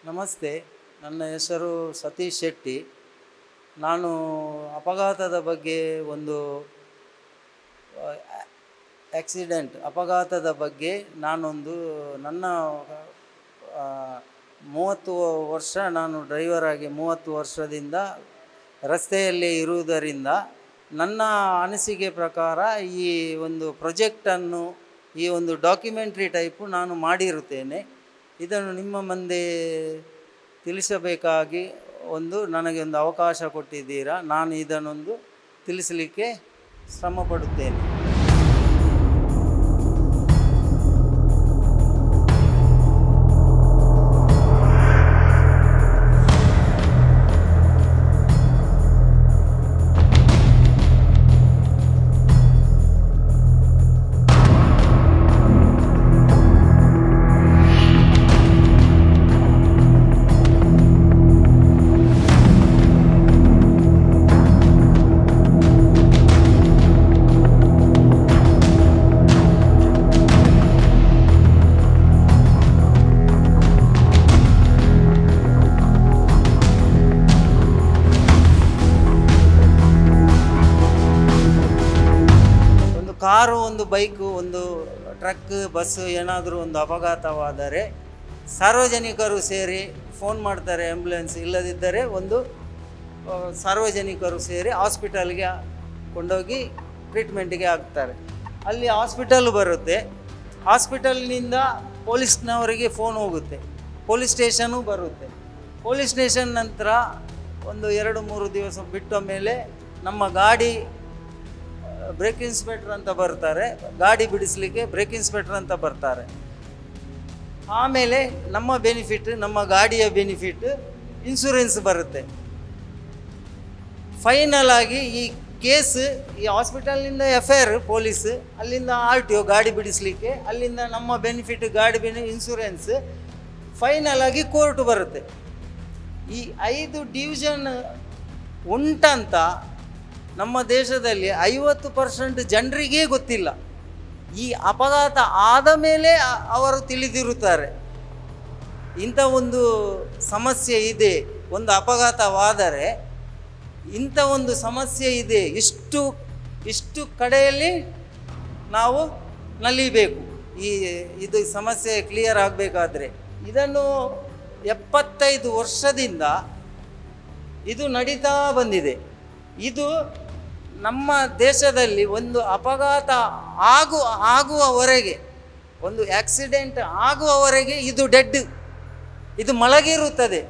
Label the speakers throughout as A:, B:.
A: ನಮಸ್ತೆ ನನ್ನ ಹೆಸರು ಸತೀಶ್ ಶೆಟ್ಟಿ ನಾನು ಅಪಘಾತದ ಬಗ್ಗೆ ಒಂದು ಆಕ್ಸಿಡೆಂಟ್ ಅಪಘಾತದ ಬಗ್ಗೆ ನಾನೊಂದು ನನ್ನ ಆ, ಮೂವತ್ತು ವರ್ಷ ನಾನು ಡ್ರೈವರ್ ಆಗಿ ಮೂವತ್ತು ವರ್ಷದಿಂದ ರಸ್ತೆಯಲ್ಲಿ ಇರುವುದರಿಂದ ನನ್ನ ಅನಿಸಿಕೆ ಪ್ರಕಾರ ಈ ಒಂದು ಪ್ರೊಜೆಕ್ಟನ್ನು ಈ ಒಂದು ಡಾಕ್ಯುಮೆಂಟ್ರಿ ಟೈಪು ನಾನು ಮಾಡಿರುತ್ತೇನೆ ಇದನ್ನು ನಿಮ್ಮ ಮುಂದೆ ತಿಳಿಸಬೇಕಾಗಿ ಒಂದು ನನಗೆ ಒಂದು ಅವಕಾಶ ಕೊಟ್ಟಿದ್ದೀರಾ ನಾನು ಇದನ್ನೊಂದು ತಿಳಿಸಲಿಕ್ಕೆ ಶ್ರಮ ಪಡುತ್ತೇನೆ ಒಂದು ಕಾರು ಒಂದು ಬೈಕು ಒಂದು ಟ್ರಕ್ ಬಸ್ ಏನಾದರೂ ಒಂದು ಅಪಘಾತವಾದರೆ ಸಾರ್ವಜನಿಕರು ಸೇರಿ ಫೋನ್ ಮಾಡ್ತಾರೆ ಆ್ಯಂಬುಲೆನ್ಸ್ ಇಲ್ಲದಿದ್ದರೆ ಒಂದು ಆ, ಸಾರ್ವಜನಿಕರು ಸೇರಿ ಹಾಸ್ಪಿಟಲ್ಗೆ ಕೊಂಡೋಗಿ ಟ್ರೀಟ್ಮೆಂಟಿಗೆ ಹಾಕ್ತಾರೆ ಅಲ್ಲಿ ಹಾಸ್ಪಿಟಲ್ ಬರುತ್ತೆ ಹಾಸ್ಪಿಟಲ್ನಿಂದ ಪೊಲೀಸ್ನವರಿಗೆ ಫೋನ್ ಹೋಗುತ್ತೆ ಪೊಲೀಸ್ ಸ್ಟೇಷನು ಬರುತ್ತೆ ಪೊಲೀಸ್ ಸ್ಟೇಷನ್ ನಂತರ ಒಂದು ಎರಡು ಮೂರು ದಿವಸ ಬಿಟ್ಟ ಮೇಲೆ ನಮ್ಮ ಗಾಡಿ ಬ್ರೇಕ್ ಇನ್ಸ್ಪೆಕ್ಟರ್ ಅಂತ ಬರ್ತಾರೆ ಗಾಡಿ ಬಿಡಿಸ್ಲಿಕ್ಕೆ ಬ್ರೇಕ್ ಇನ್ಸ್ಪೆಕ್ಟರ್ ಅಂತ ಬರ್ತಾರೆ ಆಮೇಲೆ ನಮ್ಮ ಬೆನಿಫಿಟ್ ನಮ್ಮ ಗಾಡಿಯ ಬೆನಿಫಿಟ್ ಇನ್ಶೂರೆನ್ಸ್ ಬರುತ್ತೆ ಫೈನಲ್ ಆಗಿ ಈ ಕೇಸ್ ಈ ಹಾಸ್ಪಿಟಲ್ನಿಂದ ಎಫ್ ಐ ಆರ್ ಪೊಲೀಸ್ ಅಲ್ಲಿಂದ ಆರ್ ಟಿ ಒ ಗಾಡಿ ಬಿಡಿಸ್ಲಿಕ್ಕೆ ಅಲ್ಲಿಂದ ನಮ್ಮ ಬೆನಿಫಿಟ್ ಗಾಡಿ ಬೆನಿ ಇನ್ಶೂರೆನ್ಸ್ ಫೈನಲ್ ಆಗಿ ಕೋರ್ಟ್ ಬರುತ್ತೆ ಈ ಐದು ಡಿವಿಷನ್ ಉಂಟಂತ ನಮ್ಮ ದೇಶದಲ್ಲಿ ಐವತ್ತು ಪರ್ಸೆಂಟ್ ಜನರಿಗೇ ಗೊತ್ತಿಲ್ಲ ಈ ಅಪಘಾತ ಆದ ಮೇಲೆ ಅ- ಅವರು ತಿಳಿದಿರುತ್ತಾರೆ ಇಂಥ ಒಂದು ಸಮಸ್ಯೆ ಇದೆ ಒಂದು ಅಪಘಾತವಾದರೆ ಇಂಥ ಒಂದು ಸಮಸ್ಯೆ ಇದೆ ಇಷ್ಟು ಇಷ್ಟು ಕಡೆಯಲ್ಲಿ ನಾವು ನಲಿಬೇಕು ಈ ಇದು ಸಮಸ್ಯೆ ಕ್ಲಿಯರ್ ಆಗಬೇಕಾದ್ರೆ ಇದನ್ನು ಎಪ್ಪತ್ತೈದು ವರ್ಷದಿಂದ ಇದು ನಡೀತಾ ಬಂದಿದೆ ಇದು ನಮ್ಮ ದೇಶದಲ್ಲಿ ಒಂದು ಅಪಘಾತ ಆಗು ಆಗುವವರೆಗೆ ಒಂದು ಆಕ್ಸಿಡೆಂಟ್ ಆಗುವವರೆಗೆ ಇದು ಡೆಡ್ ಇದು ಮಲಗಿರುತ್ತದೆ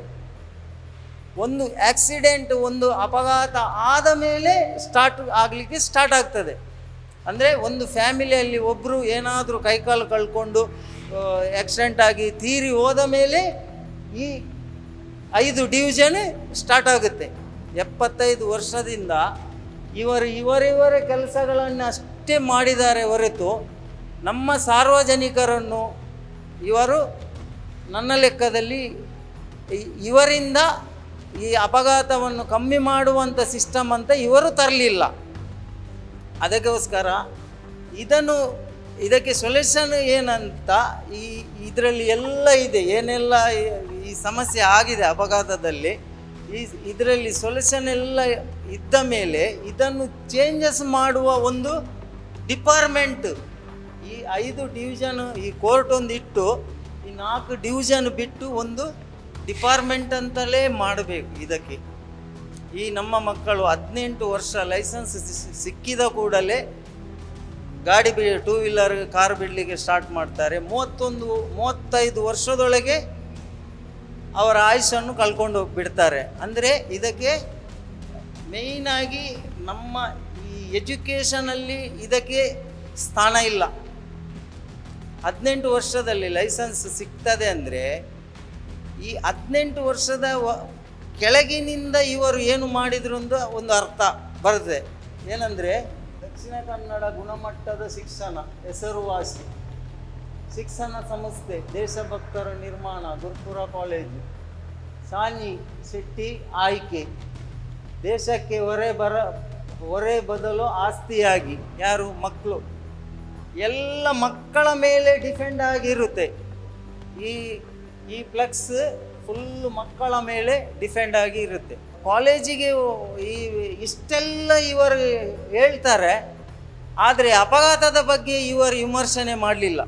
A: ಒಂದು ಆಕ್ಸಿಡೆಂಟ್ ಒಂದು ಅಪಘಾತ ಆದ ಮೇಲೆ ಸ್ಟಾರ್ಟ್ ಆಗಲಿಕ್ಕೆ ಸ್ಟಾರ್ಟ್ ಆಗ್ತದೆ ಅಂದರೆ ಒಂದು ಫ್ಯಾಮಿಲಿಯಲ್ಲಿ ಒಬ್ಬರು ಏನಾದರೂ ಕೈಕಾಲು ಕಳ್ಕೊಂಡು ಆಕ್ಸಿಡೆಂಟ್ ಆಗಿ ತೀರಿ ಹೋದ ಮೇಲೆ ಈ ಐದು ಡಿವಿಷನ್ ಸ್ಟಾರ್ಟ್ ಆಗುತ್ತೆ ಎಪ್ಪತ್ತೈದು ವರ್ಷದಿಂದ ಇವರು ಇವರಿವರ ಕೆಲಸಗಳನ್ನು ಅಷ್ಟೇ ಮಾಡಿದ್ದಾರೆ ಹೊರತು ನಮ್ಮ ಸಾರ್ವಜನಿಕರನ್ನು ಇವರು ನನ್ನ ಲೆಕ್ಕದಲ್ಲಿ ಇ- ಇವರಿಂದ ಈ ಅಪಘಾತವನ್ನು ಕಮ್ಮಿ ಮಾಡುವಂಥ ಸಿಸ್ಟಮ್ ಅಂತ ಇವರು ತರಲಿಲ್ಲ ಅದಕ್ಕೋಸ್ಕರ ಇದನ್ನು ಇದಕ್ಕೆ ಸೊಲ್ಯೂಷನ್ ಏನಂತ ಈ ಇದರಲ್ಲಿ ಎಲ್ಲ ಇದೆ ಏನೆಲ್ಲ ಈ- ಈ ಸಮಸ್ಯೆ ಆಗಿದೆ ಅಪಘಾತದಲ್ಲಿ ಈ ಇದರಲ್ಲಿ ಸೊಲ್ಯೂಷನ್ ಎಲ್ಲ ಇದ್ದ ಮೇಲೆ ಇದನ್ನು ಚೇಂಜಸ್ ಮಾಡುವ ಒಂದು ಡಿಪಾರ್ಟ್ಮೆಂಟ್ ಈ ಐದು ಡಿವಿಷನ್ ಈ ಕೋರ್ಟ್ ಒಂದು ಇಟ್ಟು ಈ ನಾಲ್ಕು ಡಿವಿಷನ್ ಬಿಟ್ಟು ಒಂದು ಡಿಪಾರ್ಟ್ಮೆಂಟ್ ಅಂತಲೇ ಮಾಡಬೇಕು ಇದಕ್ಕೆ ಈ ನಮ್ಮ ಮಕ್ಕಳು ಹದಿನೆಂಟು ವರ್ಷ ಲೈಸೆನ್ಸ್ ಸಿ- ಸಿಕ್ಕಿದ ಕೂಡಲೇ ಗಾಡಿ ಬಿ ಟೂ ವೀಲರ್ ಕಾರ್ ಬಿಡಲಿಕ್ಕೆ ಸ್ಟಾರ್ಟ್ ಮಾಡ್ತಾರೆ ಮೂವತ್ತೊಂದು ಮೂವತ್ತೈದು ವರ್ಷದೊಳಗೆ ಅವರ ಆಯುಷನ್ನು ಕಳ್ಕೊಂಡು ಬಿಡ್ತಾರೆ ಅಂದರೆ ಇದಕ್ಕೆ ಮೇಯ್ನಾಗಿ ನಮ್ಮ ಈ ಎಜುಕೇಷನಲ್ಲಿ ಇದಕ್ಕೆ ಸ್ಥಾನ ಇಲ್ಲ ಹದಿನೆಂಟು ವರ್ಷದಲ್ಲಿ ಲೈಸೆನ್ಸ್ ಸಿಗ್ತದೆ ಅಂದರೆ ಈ ಹದಿನೆಂಟು ವರ್ಷದ ವ- ಕೆಳಗಿನಿಂದ ಇವರು ಏನು ಮಾಡಿದ್ರು ಅಂತ ಒಂದು ಅರ್ಥ ಬರ್ತದೆ ಏನಂದರೆ ದಕ್ಷಿಣ ಕನ್ನಡ ಗುಣಮಟ್ಟದ ಶಿಕ್ಷಣ ಹೆಸರುವಾಸಿ ಶಿಕ್ಷಣ ಸಂಸ್ಥೆ ದೇಶಭಕ್ತರ ನಿರ್ಮಾಣ ಗುರುಪುರ ಕಾಲೇಜು ಸಾನಿ ಶೆಟ್ಟಿ ಆಯ್ಕೆ ದೇಶಕ್ಕೆ ಹೊರೆ ಬರ ಹೊರೆ ಬದಲು ಆಸ್ತಿಯಾಗಿ ಯಾರು ಮಕ್ಕಳು ಎಲ್ಲ ಮಕ್ಕಳ ಮೇಲೆ ಡಿಪೆಂಡ್ ಆಗಿರುತ್ತೆ ಈ ಈ ಫ್ಲಕ್ಸ್ ಫುಲ್ ಮಕ್ಕಳ ಮೇಲೆ ಡಿಪೆಂಡ್ ಆಗಿ ಇರುತ್ತೆ ಕಾಲೇಜಿಗೆ ಈ ಇಷ್ಟೆಲ್ಲ ಇವರು ಹೇಳ್ತಾರೆ ಆದರೆ ಅಪಘಾತದ ಬಗ್ಗೆ ಇವರು ವಿಮರ್ಶನೆ ಮಾಡಲಿಲ್ಲ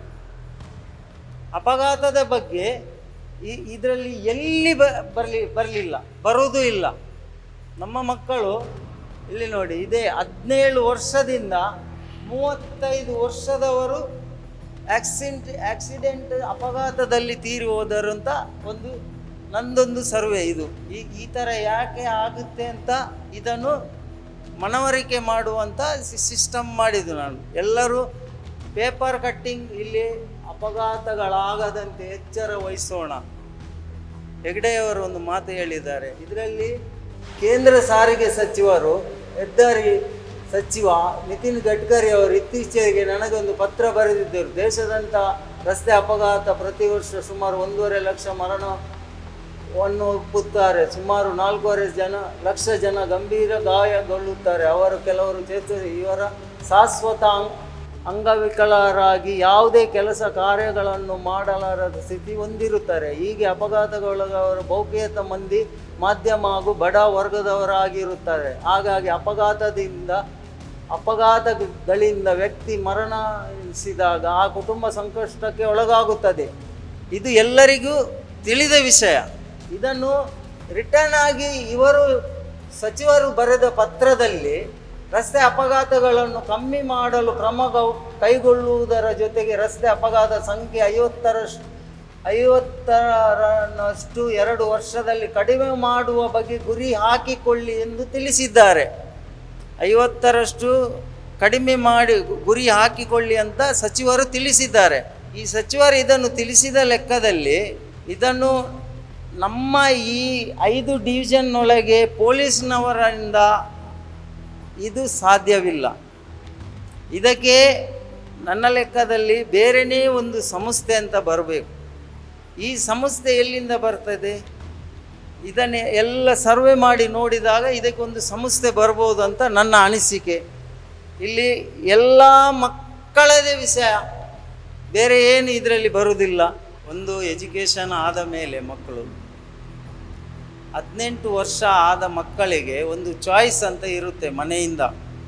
A: ಅಪಘಾತದ ಬಗ್ಗೆ ಈ ಇದರಲ್ಲಿ ಎಲ್ಲಿ ಬ ಬರಲಿ ಬರಲಿಲ್ಲ ಬರುವುದೂ ಇಲ್ಲ ನಮ್ಮ ಮಕ್ಕಳು ಇಲ್ಲಿ ನೋಡಿ ಇದೇ ಹದಿನೇಳು ವರ್ಷದಿಂದ ಮೂವತ್ತೈದು ವರ್ಷದವರು ಆಕ್ಸಿಡೆಂಟ್ ಆಕ್ಸಿಡೆಂಟ್ ಅಪಘಾತದಲ್ಲಿ ತೀರಿ ಹೋದರು ಅಂತ ಒಂದು ನಂದೊಂದು ಸರ್ವೆ ಇದು ಈ ಈ ಥರ ಯಾಕೆ ಆಗುತ್ತೆ ಅಂತ ಇದನ್ನು ಮನವರಿಕೆ ಮಾಡುವಂಥ ಸಿಸ್ಟಮ್ ಮಾಡಿದ್ದು ನಾನು ಎಲ್ಲರೂ ಪೇಪರ್ ಕಟ್ಟಿಂಗ್ ಇಲ್ಲಿ ಅಪಘಾತಗಳಾಗದಂತೆ ಎಚ್ಚರ ವಹಿಸೋಣ ಹೆಗ್ಡೆಯವರು ಒಂದು ಮಾತು ಹೇಳಿದ್ದಾರೆ ಇದರಲ್ಲಿ ಕೇಂದ್ರ ಸಾರಿಗೆ ಸಚಿವರು ಹೆದ್ದಾರಿ ಸಚಿವ ನಿತಿನ್ ಗಡ್ಕರಿ ಅವರು ಇತ್ತೀಚೆಗೆ ನನಗೊಂದು ಪತ್ರ ಬರೆದಿದ್ದರು ದೇಶದಂಥ ರಸ್ತೆ ಅಪಘಾತ ಪ್ರತಿ ವರ್ಷ ಸುಮಾರು ಒಂದೂವರೆ ಲಕ್ಷ ಮರಣವನ್ನು ಒಪ್ಪುತ್ತಾರೆ ಸುಮಾರು ನಾಲ್ಕೂವರೆ ಜನ ಲಕ್ಷ ಜನ ಗಂಭೀರ ಗಾಯಗೊಳ್ಳುತ್ತಾರೆ ಅವರು ಕೆಲವರು ಚೇತನ ಇವರ ಶಾಶ್ವತ ಅಂಗ್- ಅಂಗವಿಕಲರಾಗಿ ಯಾವುದೇ ಕೆಲಸ ಕಾರ್ಯಗಳನ್ನು ಮಾಡಲಾರದ ಸ್ಥಿತಿ ಹೊಂದಿರುತ್ತಾರೆ ಹೀಗೆ ಅಪಘಾತಗೊಳಗವರು ಬಹುಕೇತ ಮಂದಿ ಮಾಧ್ಯಮ ಹಾಗೂ ಬಡ ವರ್ಗದವರಾಗಿರುತ್ತಾರೆ ಹಾಗಾಗಿ ಅಪಘಾತದಿಂದ ಅಪಘಾತಗಳಿಂದ ವ್ಯಕ್ತಿ ಮರಣಿಸಿದಾಗ ಆ ಕುಟುಂಬ ಸಂಕಷ್ಟಕ್ಕೆ ಒಳಗಾಗುತ್ತದೆ ಇದು ಎಲ್ಲರಿಗೂ ತಿಳಿದ ವಿಷಯ ಇದನ್ನು ರಿಟರ್ನ್ ಆಗಿ ಇವರು ಸಚಿವರು ಬರೆದ ಪತ್ರದಲ್ಲಿ ರಸ್ತೆ ಅಪಘಾತಗಳನ್ನು ಕಮ್ಮಿ ಮಾಡಲು ಕ್ರಮ ಗೌ- ಕೈಗೊಳ್ಳುವುದರ ಜೊತೆಗೆ ರಸ್ತೆ ಅಪಘಾತ ಸಂಖ್ಯೆ ಐವತ್ತರಷ್ಟು ಐವತ್ತರನಷ್ಟು ಎರಡು ವರ್ಷದಲ್ಲಿ ಕಡಿಮೆ ಮಾಡುವ ಬಗ್ಗೆ ಗುರಿ ಹಾಕಿಕೊಳ್ಳಿ ಎಂದು ತಿಳಿಸಿದ್ದಾರೆ ಐವತ್ತರಷ್ಟು ಕಡಿಮೆ ಮಾಡಿ ಗುರಿ ಹಾಕಿಕೊಳ್ಳಿ ಅಂತ ಸಚಿವರು ತಿಳಿಸಿದ್ದಾರೆ ಈ ಸಚಿವರು ಇದನ್ನು ತಿಳಿಸಿದ ಲೆಕ್ಕದಲ್ಲಿ ಇದನ್ನು ನಮ್ಮ ಈ ಐದು ಡಿವಿಷನ್ನೊಳಗೆ ಪೊಲೀಸ್ನವರಿಂದ ಇದು ಸಾಧ್ಯವಿಲ್ಲ ಇದಕ್ಕೆ ನನ್ನ ಲೆಕ್ಕದಲ್ಲಿ ಬೇರೆಯೇ ಒಂದು ಸಂಸ್ಥೆ ಅಂತ ಬರಬೇಕು ಈ ಸಂಸ್ಥೆ ಎಲ್ಲಿಂದ ಬರ್ತದೆ ಇದನ್ನೇ ಎಲ್ಲ ಸರ್ವೆ ಮಾಡಿ ನೋಡಿದಾಗ ಇದಕ್ಕೊಂದು ಸಂಸ್ಥೆ ಬರ್ಬೋದು ಅಂತ ನನ್ನ ಅನಿಸಿಕೆ ಇಲ್ಲಿ ಎಲ್ಲ ಮಕ್ಕಳದೇ ವಿಷಯ ಬೇರೆ ಏನು ಇದರಲ್ಲಿ ಬರುವುದಿಲ್ಲ ಒಂದು ಎಜುಕೇಷನ್ ಆದ ಮೇಲೆ ಮಕ್ಕಳು ಹದಿನೆಂಟು ವರ್ಷ ಆದ ಮಕ್ಕಳಿಗೆ ಒಂದು ಚಾಯ್ಸ್ ಅಂತ ಇರುತ್ತೆ ಮನೆಯಿಂದ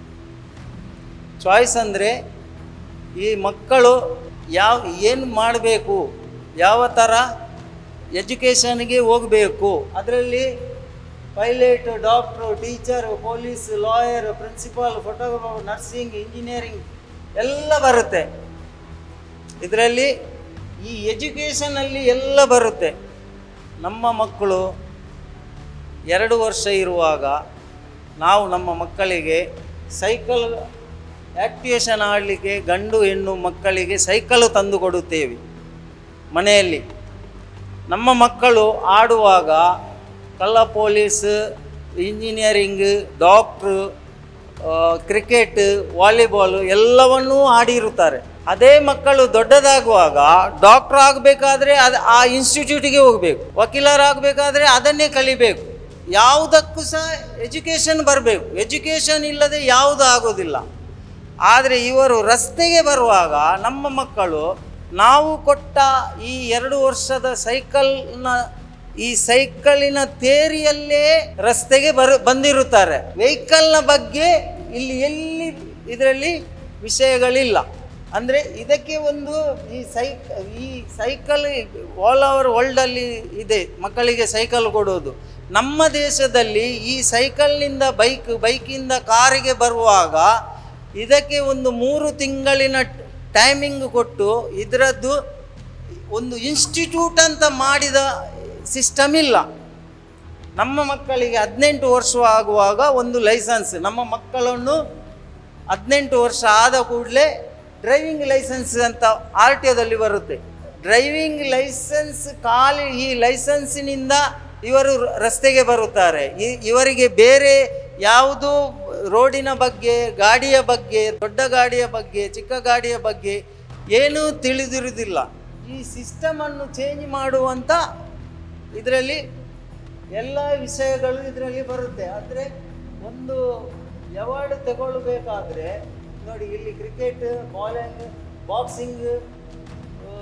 A: ಚಾಯ್ಸ್ ಅಂದರೆ ಈ ಮಕ್ಕಳು ಯಾವ ಏನು ಮಾಡಬೇಕು ಯಾವ ಥರ ಎಜುಕೇಷನ್ಗೆ ಹೋಗಬೇಕು ಅದರಲ್ಲಿ pilot doctor teacher police lawyer principal photographer nursing engineering ಎಲ್ಲ ಬರುತ್ತೆ ಇದರಲ್ಲಿ ಈ ಎಜುಕೇಷನಲ್ಲಿ ಎಲ್ಲ ಬರುತ್ತೆ ನಮ್ಮ ಮಕ್ಕಳು ಎರಡು ವರ್ಷ ಇರುವಾಗ ನಾವು ನಮ್ಮ ಮಕ್ಕಳಿಗೆ ಸೈಕಲ್ ಆ್ಯಕ್ಟಿವೇಶನ್ ಆಡಲಿಕ್ಕೆ ಗಂಡು ಹೆಣ್ಣು ಮಕ್ಕಳಿಗೆ ಸೈಕಲ್ ತಂದು ಕೊಡುತ್ತೇವೆ ಮನೆಯಲ್ಲಿ ನಮ್ಮ ಮಕ್ಕಳು ಆಡುವಾಗ ಕಳ್ಳ police engineering doctor cricket volleyball ಎಲ್ಲವನ್ನೂ ಆಡಿರುತ್ತಾರೆ ಅದೇ ಮಕ್ಕಳು ದೊಡ್ಡದಾಗುವಾಗ ಡಾಕ್ಟರ್ ಆಗಬೇಕಾದ್ರೆ ಅದು ಆ ಇನ್ಸ್ಟಿಟ್ಯೂಟಿಗೆ ಹೋಗಬೇಕು ವಕೀಲರಾಗಬೇಕಾದ್ರೆ ಅದನ್ನೇ ಕಲಿಬೇಕು ಯಾವುದಕ್ಕೂ ಸಹ ಎಜುಕೇಷನ್ ಬರಬೇಕು ಎಜುಕೇಷನ್ ಇಲ್ಲದೆ ಯಾವುದು ಆಗೋದಿಲ್ಲ ಆದರೆ ಇವರು ರಸ್ತೆಗೆ ಬರುವಾಗ ನಮ್ಮ ಮಕ್ಕಳು ನಾವು ಕೊಟ್ಟ ಈ ಎರಡು ವರ್ಷದ ಸೈಕಲ್ನ ಈ ಸೈಕಲಿನ ತೇರಿಯಲ್ಲೇ ರಸ್ತೆಗೆ ಬರು ಬಂದಿರುತ್ತಾರೆ ವೆಹಿಕಲ್ನ ಬಗ್ಗೆ ಇಲ್ಲಿ ಎಲ್ಲಿ ಇದರಲ್ಲಿ ವಿಷಯಗಳಿಲ್ಲ ಅಂದರೆ ಇದಕ್ಕೆ ಒಂದು ಈ ಸೈಕ್ ಈ ಸೈಕಲ್ ಆಲ್ ಓವರ್ ವರ್ಲ್ಡಲ್ಲಿ ಇದೆ ಮಕ್ಕಳಿಗೆ ಸೈಕಲ್ ಕೊಡೋದು ನಮ್ಮ ದೇಶದಲ್ಲಿ ಈ ಸೈಕಲ್ನಿಂದ ಬೈಕ್ ಬೈಕಿಂದ ಕಾರಿಗೆ ಬರುವಾಗ ಇದಕ್ಕೆ ಒಂದು ಮೂರು ತಿಂಗಳಿನ ಟೈಮಿಂಗ್ ಕೊಟ್ಟು ಇದರದ್ದು ಒಂದು ಇನ್ಸ್ಟಿಟ್ಯೂಟ್ ಅಂತ ಮಾಡಿದ ಸಿಸ್ಟಮ್ ಇಲ್ಲ ನಮ್ಮ ಮಕ್ಕಳಿಗೆ ಹದಿನೆಂಟು ವರ್ಷ ಆಗುವಾಗ ಒಂದು ಲೈಸೆನ್ಸ್ ನಮ್ಮ ಮಕ್ಕಳನ್ನು ಹದಿನೆಂಟು ವರ್ಷ ಆದ ಕೂಡಲೇ ಡ್ರೈವಿಂಗ್ ಲೈಸೆನ್ಸ್ ಅಂತ ಆರ್ ಟಿ ಒದಲ್ಲಿ ಬರುತ್ತೆ ಡ್ರೈವಿಂಗ್ ಲೈಸೆನ್ಸ್ ಖಾಲಿ ಈ ಲೈಸೆನ್ಸಿನಿಂದ ಇವರು ರಸ್ತೆಗೆ ಬರುತ್ತಾರೆ ಈ- ಇವರಿಗೆ ಬೇರೆ ಯಾವುದು ರೋಡಿನ ಬಗ್ಗೆ ಗಾಡಿಯ ಬಗ್ಗೆ ದೊಡ್ಡ ಗಾಡಿಯ ಬಗ್ಗೆ ಚಿಕ್ಕ ಗಾಡಿಯ ಬಗ್ಗೆ ಏನೂ ತಿಳಿದಿರುವುದಿಲ್ಲ ಈ ಸಿಸ್ಟಮನ್ನು ಚೇಂಜ್ ಮಾಡುವಂಥ ಇದರಲ್ಲಿ ಎಲ್ಲ ವಿಷಯಗಳು ಇದರಲ್ಲಿ ಬರುತ್ತೆ ಆದರೆ ಒಂದು ಅವಾರ್ಡ್ ತಗೊಳ್ಬೇಕಾದ್ರೆ ನೋಡಿ ಇಲ್ಲಿ ಕ್ರಿಕೆಟ್ ಬಾಲಿಂಗ್ ಬಾಕ್ಸಿಂಗ್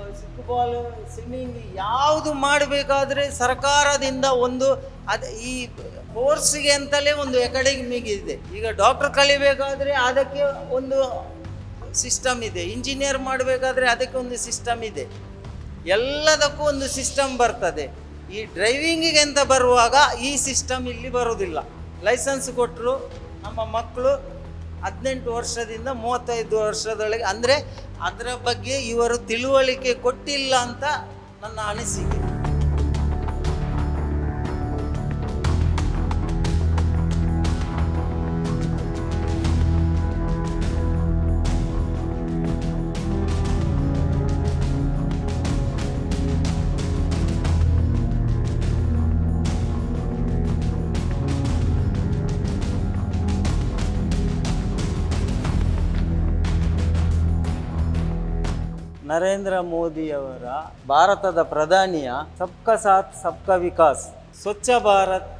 A: ಸಿಕ್ಕುಬಾಲ್ ಸ್ವಿಮ್ಮಿಂಗ್ ಯಾವುದು ಮಾಡಬೇಕಾದ್ರೆ ಸರ್ಕಾರದಿಂದ ಒಂದು ಅದು ಈ ಕೋರ್ಸ್ಗೆ ಅಂತಲೇ ಒಂದು ಅಕಾಡೆಮಿಕ್ ಇದೆ ಈಗ ಡಾಕ್ಟರ್ ಕಲಿಬೇಕಾದ್ರೆ ಅದಕ್ಕೆ ಒಂದು ಸಿಸ್ಟಮ್ ಇದೆ ಇಂಜಿನಿಯರ್ ಮಾಡಬೇಕಾದ್ರೆ ಅದಕ್ಕೆ ಒಂದು ಸಿಸ್ಟಮ್ ಇದೆ ಎಲ್ಲದಕ್ಕೂ ಒಂದು ಸಿಸ್ಟಮ್ ಬರ್ತದೆ ಈ ಡ್ರೈವಿಂಗಿಗೆ ಅಂತ ಬರುವಾಗ ಈ ಸಿಸ್ಟಮ್ ಇಲ್ಲಿ ಬರೋದಿಲ್ಲ ಲೈಸೆನ್ಸ್ ಕೊಟ್ಟರು ನಮ್ಮ ಮಕ್ಕಳು ಹದಿನೆಂಟು ವರ್ಷದಿಂದ ಮೂವತ್ತೈದು ವರ್ಷದೊಳಗೆ ಅಂದರೆ ಅದರ ಬಗ್ಗೆ ಇವರು ತಿಳುವಳಿಕೆ ಕೊಟ್ಟಿಲ್ಲ ಅಂತ ನನ್ನ ಅನಿಸಿಕೆ ನರೇಂದ್ರ ಮೋದಿಯವರ ಭಾರತದ ಪ್ರಧಾನಿಯ ಸಬ್ಕಾ ಸಾಥ್ ಸಬ್ಕಾ ವಿಕಾಸ್ ಸ್ವಚ್ಛ ಭಾರತ್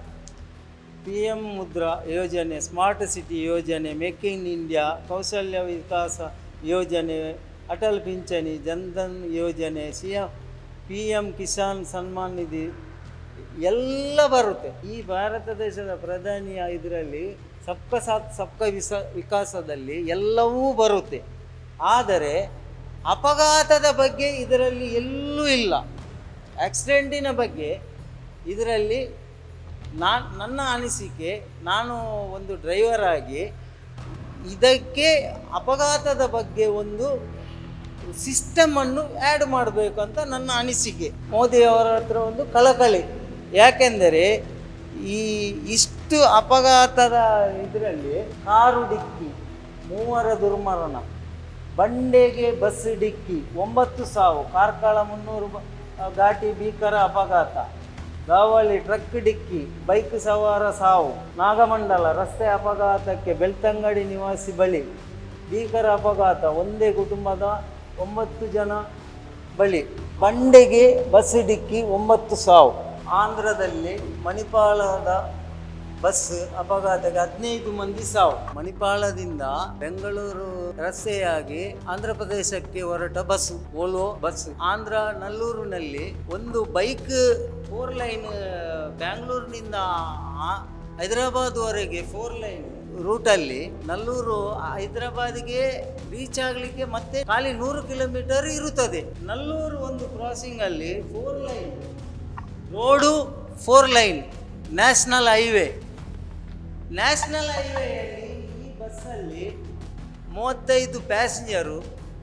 A: ಪಿ ಎಂ ಮುದ್ರಾ ಯೋಜನೆ ಸ್ಮಾರ್ಟ್ ಸಿಟಿ ಯೋಜನೆ make in India Kaushalya Vikasa ಯೋಜನೆ ಅಟಲ್ ಪಿಂಚಣಿ ಜನ್ಧನ್ ಯೋಜನೆ C M P M Kisan Samman Nidhi ಎಲ್ಲ ಬರುತ್ತೆ ಈ ಭಾರತ ದೇಶದ ಪ್ರಧಾನಿಯ ಇದರಲ್ಲಿ ಸಬ್ಕ ಸಾಥ್ ಸಬ್ಕ ವಿಸ ವಿಕಾಸದಲ್ಲಿ ಎಲ್ಲವೂ ಬರುತ್ತೆ ಆದರೆ ಅಪಘಾತದ ಬಗ್ಗೆ ಇದರಲ್ಲಿ ಎಲ್ಲೂ ಇಲ್ಲ ಆಕ್ಸಿಡೆಂಟಿನ ಬಗ್ಗೆ ಇದರಲ್ಲಿ ನಾನು ನನ್ನ ಅನಿಸಿಕೆ ನಾನು ಒಂದು ಡ್ರೈವರ್ ಆಗಿ ಇದಕ್ಕೆ ಅಪಘಾತದ ಬಗ್ಗೆ ಒಂದು ಸಿಸ್ಟಮನ್ನು ಆ್ಯಡ್ ಮಾಡಬೇಕು ಅಂತ ನನ್ನ ಅನಿಸಿಕೆ ಮೋದಿಯವರ ಹತ್ರ ಒಂದು ಕಳಕಳಿ ಯಾಕೆಂದರೆ ಈ ಇಷ್ಟು ಅಪಘಾತದ ಇದರಲ್ಲಿ ಕಾರು ಡಿಕ್ಕಿ ಮೂವರ ದುರ್ಮರಣ ಬಂಡೆಗೆ ಬಸ್ ಡಿಕ್ಕಿ ಒಂಬತ್ತು ಸಾವು ಕಾರ್ಕಳ ಮುನ್ನೂರು ಬ- ಘಾಟಿ ಭೀಕರ ಅಪಘಾತ ಗಾವಳಿ ಟ್ರಕ್ ಡಿಕ್ಕಿ ಬೈಕ್ ಸವಾರ ಸಾವು ನಾಗಮಂಡಲ ರಸ್ತೆ ಅಪಘಾತಕ್ಕೆ ಬೆಳ್ತಂಗಡಿ ನಿವಾಸಿ ಬಳಿ ಭೀಕರ ಅಪಘಾತ ಒಂದೇ ಕುಟುಂಬದ ಒಂಬತ್ತು ಜನ ಬಳಿ ಬಂಡೆಗೆ ಬಸ್ ಡಿಕ್ಕಿ ಒಂಬತ್ತು ಸಾವು ಆಂಧ್ರದಲ್ಲಿ ಮಣಿಪಾಲದ ಬಸ್ ಅಪಘಾತಕ್ಕೆ ಹದಿನೈದು ಮಂದಿ ಸಾವು ಮಣಿಪಾಲದಿಂದ ಬೆಂಗಳೂರು ರಸ್ತೆಯಾಗಿ ಆಂಧ್ರ ಪ್ರದೇಶಕ್ಕೆ ಹೊರಟ ಬಸ್ ಓಲೋ ಬಸ್ ಆಂಧ್ರ ನಲ್ಲೂರಿನಲ್ಲಿ ಒಂದು ಬೈಕ್ ಫೋರ್ ಲೈನ್ ಬ್ಯಾಂಗ್ಳೂರಿನಿಂದ ಆ- ಹೈದರಾಬಾದ್ವರೆಗೆ ಫೋರ್ ಲೈನ್ ರೂಟಲ್ಲಿ ನಲ್ಲೂರು ಹೈದರಾಬಾದ್ಗೆ ರೀಚ್ ಆಗಲಿಕ್ಕೆ ಮತ್ತೆ ಖಾಲಿ ನೂರು ಕಿಲೋಮೀಟರ್ ಇರುತ್ತದೆ ನಲ್ಲೂರು ಒಂದು ಕ್ರಾಸಿಂಗ್ ಅಲ್ಲಿ four lane road four lane national highway national ಹೈವೇಯಲ್ಲಿ ಈ ಬಸ್ಸಲ್ಲಿ ಮೂವತ್ತೈದು ಪ್ಯಾಸೆಂಜರು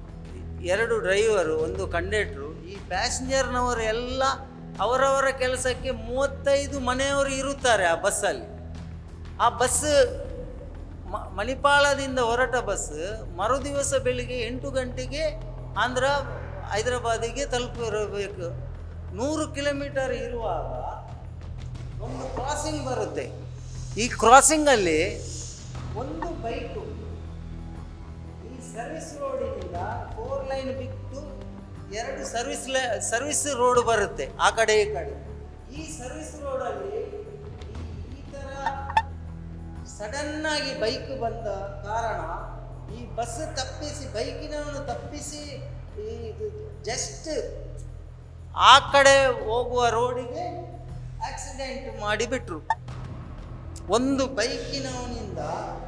A: ಎರಡು ಡ್ರೈವರು ಒಂದು ಕಂಡಕ್ಟ್ರು ಈ ಪ್ಯಾಸೆಂಜರ್ನವರು ಎಲ್ಲ ಅವರವರ ಕೆಲಸಕ್ಕೆ ಮೂವತ್ತೈದು ಮನೆಯವರು ಇರುತ್ತಾರೆ ಆ ಬಸ್ಸಲ್ಲಿ ಆ ಬಸ್ ಮ ಮಣಿಪಾಲದಿಂದ ಹೊರಟ ಬಸ್ ಮರುದಿವಸ ಬೆಳಿಗ್ಗೆ ಎಂಟು ಗಂಟೆಗೆ ಆಂಧ್ರ ಹೈದರಾಬಾದಿಗೆ ತಲುಪಿರಬೇಕು ನೂರು ಕಿಲೋಮೀಟರ್ ಇರುವಾಗ ಒಂದು ಕ್ರಾಸಿಂಗ್ ಬರುತ್ತೆ ಈ ಕ್ರಾಸಿಂಗಲ್ಲಿ ಒಂದು ಬೈಕು ಈ ಸರ್ವಿಸ್ ರೋಡಿನಿಂದ ಫೋರ್ ಲೈನ್ ಬಿಟ್ಟು ಎರಡು ಸರ್ವಿಸ್ ಲೈ ಸರ್ವಿಸ್ ರೋಡ್ ಬರುತ್ತೆ ಆ ಕಡೆ ಈ ಕಡೆ ಈ ಸರ್ವಿಸ್ ರೋಡಲ್ಲಿ ಈ ಥರ ಸಡನ್ನಾಗಿ ಬೈಕ್ ಬಂದ ಕಾರಣ ಈ ಬಸ್ ತಪ್ಪಿಸಿ ಬೈಕಿನವನು ತಪ್ಪಿಸಿ ಈ ಜಸ್ಟ್ ಆ ಕಡೆ ಹೋಗುವ ರೋಡಿಗೆ ಆಕ್ಸಿಡೆಂಟ್ ಮಾಡಿಬಿಟ್ರು ಒಂದು ಬೈಕಿನವನಿಂದ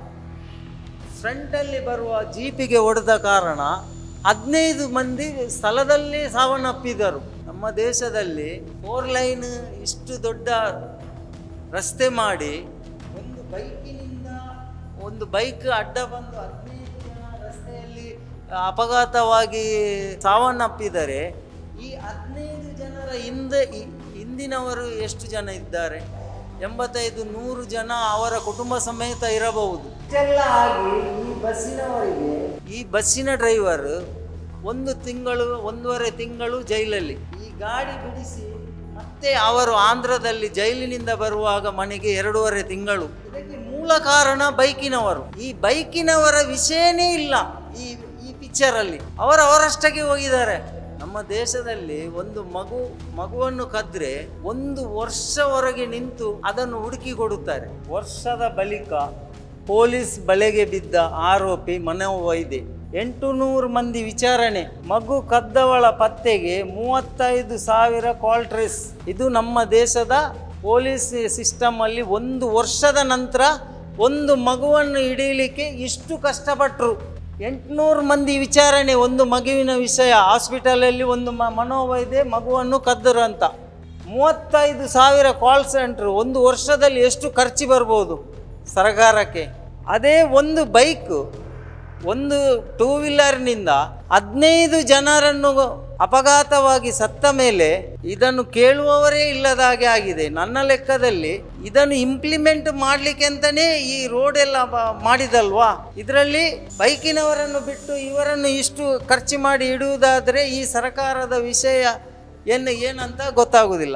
A: ಫ್ರಂಟಲ್ಲಿ ಬರುವ ಜೀಪಿಗೆ ಹೊಡೆದ ಕಾರಣ ಹದಿನೈದು ಮಂದಿ ಸ್ಥಳದಲ್ಲೇ ಸಾವನ್ನಪ್ಪಿದರು ನಮ್ಮ ದೇಶದಲ್ಲಿ ಫೋರ್ ಲೈನ್ ಇಷ್ಟು ದೊಡ್ಡ ರಸ್ತೆ ಮಾಡಿ ಒಂದು ಬೈಕಿನಿಂದ ಒಂದು ಬೈಕ್ ಅಡ್ಡ ಬಂದು ಹದಿನೈದು ಜನ ರಸ್ತೆಯಲ್ಲಿ ಅಪಘಾತವಾಗಿ ಸಾವನ್ನಪ್ಪಿದರೆ ಈ ಹದಿನೈದು ಜನರ ಹಿಂದೆ ಈ- ಹಿಂದಿನವರು ಎಷ್ಟು ಜನ ಇದ್ದಾರೆ ಎಂಬತ್ತೈದು ನೂರು ಜನ ಅವರ ಕುಟುಂಬ ಸಮೇತ ಇರಬಹುದು ಇಷ್ಟೆಲ್ಲ ಆಗಿ ಈ ಬಸ್ಸಿನವರಿಗೆ ಈ ಬಸ್ಸಿನ ಡ್ರೈವರ್ ಒಂದು ತಿಂಗಳು ಒಂದೂವರೆ ತಿಂಗಳು ಜೈಲಲ್ಲಿ ಈ ಗಾಡಿ ಬಿಡಿಸಿ ಮತ್ತೆ ಅವರು ಆಂಧ್ರದಲ್ಲಿ ಜೈಲಿನಿಂದ ಬರುವಾಗ ಮನೆಗೆ ಎರಡೂವರೆ ತಿಂಗಳು ಇದಕ್ಕೆ ಮೂಲ ಕಾರಣ ಬೈಕಿನವರು ಈ ಬೈಕಿನವರ ವಿಷಯನೇ ಇಲ್ಲ ಈ ಈ ಪಿಕ್ಚರಲ್ಲಿ ಅವರು ಅವರಷ್ಟಕ್ಕೆ ಹೋಗಿದ್ದಾರೆ ನಮ್ಮ ದೇಶದಲ್ಲಿ ಒಂದು ಮಗು ಮಗುವನ್ನು ಕದ್ರೆ ಒಂದು ವರ್ಷವರೆಗೆ ನಿಂತು ಅದನ್ನು ಹುಡುಕಿ ಕೊಡುತ್ತಾರೆ ವರ್ಷದ ಬಳಿಕ ಪೊಲೀಸ್ ಬಲೆಗೆ ಬಿದ್ದ ಆರೋಪಿ ಮನೋವೈದ್ಯ ಎಂಟು ನೂರು ಮಂದಿ ವಿಚಾರಣೆ ಮಗು ಕದ್ದವಳ ಪತ್ತೆಗೆ ಮೂವತ್ತೈದು ಸಾವಿರ ಕ್ವಾಲ್ಟ್ರಿಸ್ ಇದು ನಮ್ಮ ದೇಶದ ಪೊಲೀಸ್ ಸಿಸ್ಟಮ್ ಅಲ್ಲಿ ಒಂದು ವರ್ಷದ ನಂತರ ಒಂದು ಮಗುವನ್ನು ಹಿಡೀಲಿಕ್ಕೆ ಇಷ್ಟು ಕಷ್ಟಪಟ್ಟರು ಎಂಟುನೂರು ಮಂದಿ ವಿಚಾರಣೆ ಒಂದು ಮಗುವಿನ ವಿಷಯ ಹಾಸ್ಪಿಟಲಲ್ಲಿ ಒಂದು ಮ ಮನೋವೈದ್ಯ ಮಗುವನ್ನು ಕದ್ದರು ಅಂತ ಮೂವತ್ತೈದು ಸಾವಿರ ಕಾಲ್ ಸೆಂಟ್ರು ಒಂದು ವರ್ಷದಲ್ಲಿ ಎಷ್ಟು ಖರ್ಚು ಬರ್ಬೋದು ಸರ್ಕಾರಕ್ಕೆ ಅದೇ ಒಂದು ಬೈಕು ಒಂದು ಟೂ ವೀಲರ್ನಿಂದ ಹದಿನೈದು ಜನರನ್ನು ಅಪಘಾತವಾಗಿ ಸತ್ತ ಮೇಲೆ ಇದನ್ನು ಕೇಳುವವರೇ ಇಲ್ಲದ ಹಾಗೆ ಆಗಿದೆ ನನ್ನ ಲೆಕ್ಕದಲ್ಲಿ ಇದನ್ನು ಇಂಪ್ಲಿಮೆಂಟ್ ಮಾಡಲಿಕ್ಕೆ ಅಂತಲೇ ಈ ರೋಡ್ ಎಲ್ಲ ಬ- ಮಾಡಿದಲ್ವಾ ಇದರಲ್ಲಿ ಬೈಕಿನವರನ್ನು ಬಿಟ್ಟು ಇವರನ್ನು ಇಷ್ಟು ಖರ್ಚು ಮಾಡಿ ಇಡುವುದಾದರೆ ಈ ಸರ್ಕಾರದ ವಿಷಯ ಏನು ಏನಂತ ಗೊತ್ತಾಗುವುದಿಲ್ಲ